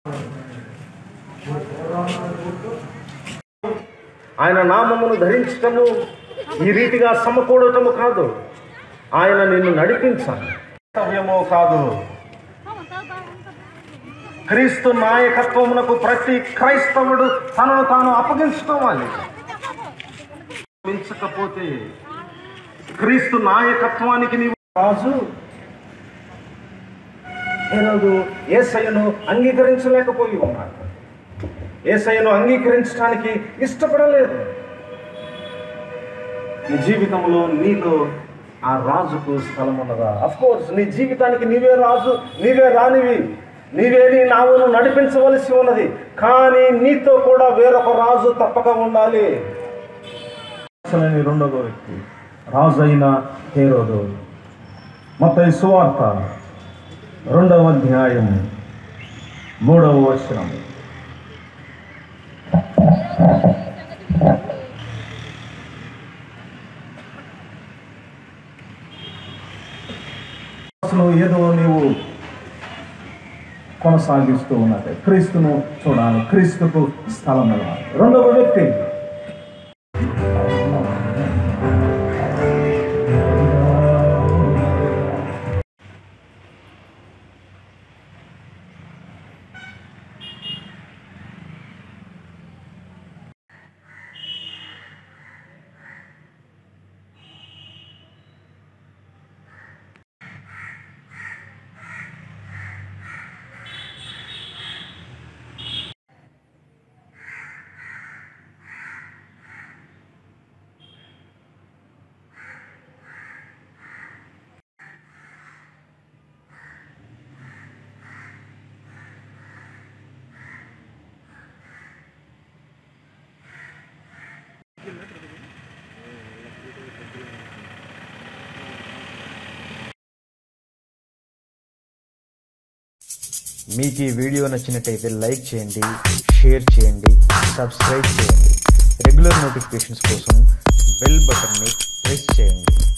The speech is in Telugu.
ఆయన నామమును ధరించటము ఈ రీతిగా సమకూడటము కాదు ఆయన నిన్ను నడిపించాలి కర్తవ్యమో కాదు క్రీస్తు నాయకత్వమునకు ప్రతి క్రైస్తవుడు తనను తాను అప్పగించుకోవాలి మించకపోతే క్రీస్తు నాయకత్వానికి నీవు రాజు ఈరోజు ఏసయ్యను అంగీకరించలేకపోయి ఉన్నాడు ఏసయ్యను అంగీకరించడానికి ఇష్టపడలేదు నీ జీవితంలో నీలో ఆ రాజుకు స్థలం ఉన్నదా అఫ్ కోర్స్ నీ జీవితానికి నీవే రాజు నీవే రానివి నీవే నీ నావును నడిపించవలసి ఉన్నది కానీ నీతో కూడా వేరొక రాజు తప్పక ఉండాలి అసలని రెండవ వ్యక్తి రాజు అయిన హేరోదు మొత్తం సువార్త రెండవ అధ్యాయం మూడవ వచనం అసలు ఏదో నీవు కొనసాగిస్తూ ఉన్నది క్రీస్తును చూడాలి క్రీస్తుకు స్థలం ఇవ్వాలి రెండవ వ్యక్తి మీకు ఈ వీడియో నచ్చినట్టయితే లైక్ చేయండి షేర్ చేయండి సబ్స్క్రైబ్ చేయండి రెగ్యులర్ నోటిఫికేషన్స్ కోసం బెల్ బటన్ని ప్రెస్ చేయండి